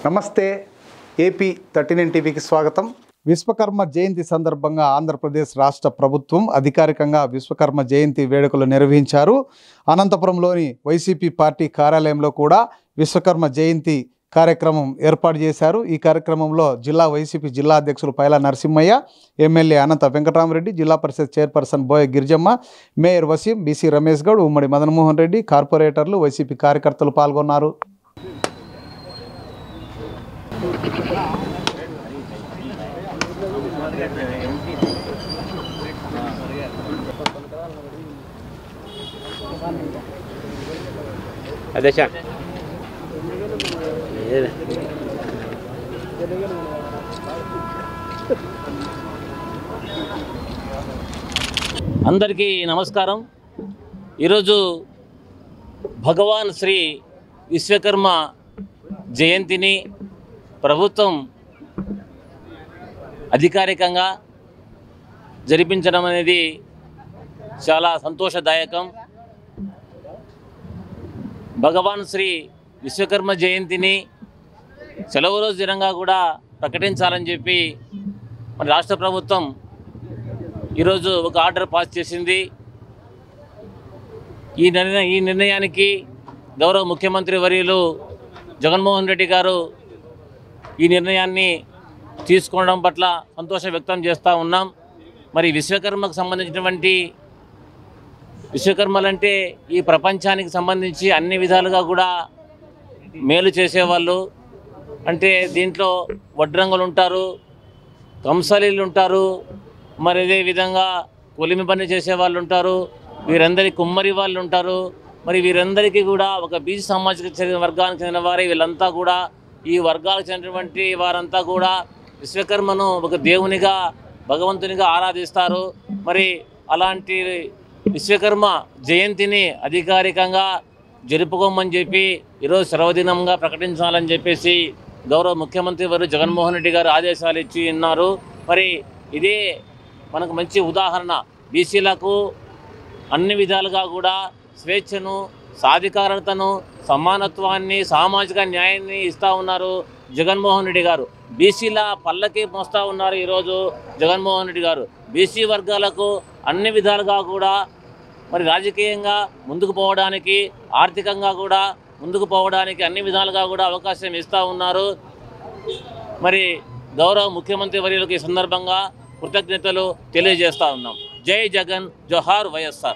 నమస్తే AP thirty nine టీవీకి స్వాగతం విశ్వకర్మ జయంతి సందర్భంగా ఆంధ్రప్రదేశ్ రాష్ట్ర ప్రభుత్వం అధికారికంగా విశ్వకర్మ జయంతి వేడుకలు నిర్వహించారు అనంతపురంలోని వైసీపీ పార్టీ కార్యాలయంలో కూడా విశ్వకర్మ జయంతి కార్యక్రమం ఏర్పాటు చేశారు ఈ కార్యక్రమంలో జిల్లా వైసీపీ జిల్లా అధ్యక్షులు Paila Narasimhayya MLA Anantha Venkatarama Reddy Zilla Parishad chairperson Boya Girijamma mayor Waseem BC Ramesh Goud ఉమ్మడి మదన్మోహన్ రెడ్డి కార్పొరేటర్లు వైసీపీ కార్యకర్తలు పాల్గొన్నారు అదే సార్ అందరికీ నమస్కారం ఈరోజు భగవాన్ శ్రీ విశ్వకర్మ జయంతిని ప్రభుత్వం అధికారికంగా జరిపించడం అనేది చాలా సంతోషదాయకం భగవాన్ శ్రీ విశ్వకర్మ జయంతిని సెలవు రోజు దినంగా కూడా ప్రకటించాలని చెప్పి మన రాష్ట్ర ప్రభుత్వం ఈరోజు ఒక ఆర్డర్ పాస్ చేసింది ఈ నిర్ణయ ఈ నిర్ణయానికి గౌరవ ముఖ్యమంత్రి వర్యులు జగన్మోహన్ రెడ్డి గారు ఈ నిర్ణయాన్ని తీసుకోవడం పట్ల సంతోషం వ్యక్తం చేస్తూ ఉన్నాం మరి విశ్వకర్మకు సంబంధించినటువంటి విశ్వకర్మలంటే ఈ ప్రపంచానికి సంబంధించి అన్ని విధాలుగా కూడా మేలు చేసేవాళ్ళు అంటే దీంట్లో వడ్రంగులు ఉంటారు కంసాలీలు ఉంటారు మరి అదే విధంగా కొలిమి పని చేసే వాళ్ళు ఉంటారు వీరందరి కుమ్మరి వాళ్ళు ఉంటారు మరి వీరందరికీ కూడా ఒక బీసీ సామాజిక చెందిన వర్గానికి చెందిన వారే వీళ్ళంతా కూడా ఈ వర్గాలకు చెందినటువంటి వారంతా కూడా విశ్వకర్మను ఒక దేవునిగా భగవంతునిగా ఆరాధిస్తారు మరి అలాంటి విశ్వకర్మ జయంతిని అధికారికంగా జరుపుకోమని చెప్పి ఈరోజు సెలవుదినంగా ప్రకటించాలని చెప్పేసి గౌరవ ముఖ్యమంత్రి వారు జగన్మోహన్ రెడ్డి గారు ఆదేశాలు ఇచ్చి ఉన్నారు మరి ఇదే మనకు మంచి ఉదాహరణ బీసీలకు అన్ని విధాలుగా కూడా స్వేచ్ఛను సాధికారతను సమానత్వాన్ని సామాజిక న్యాయాన్ని ఇస్తూ ఉన్నారు జగన్మోహన్ రెడ్డి గారు బీసీల పల్లకి మోస్తూ ఉన్నారు ఈరోజు జగన్మోహన్ రెడ్డి గారు బీసీ వర్గాలకు అన్ని విధాలుగా కూడా మరి రాజకీయంగా ముందుకు పోవడానికి ఆర్థికంగా కూడా ముందుకు పోవడానికి అన్ని విధాలుగా కూడా అవకాశం ఇస్తూ ఉన్నారు మరి గౌరవ ముఖ్యమంత్రి వర్యులకు ఈ సందర్భంగా కృతజ్ఞతలు తెలియజేస్తా ఉన్నాం జై జగన్ జోహార్ వైఎస్ఆర్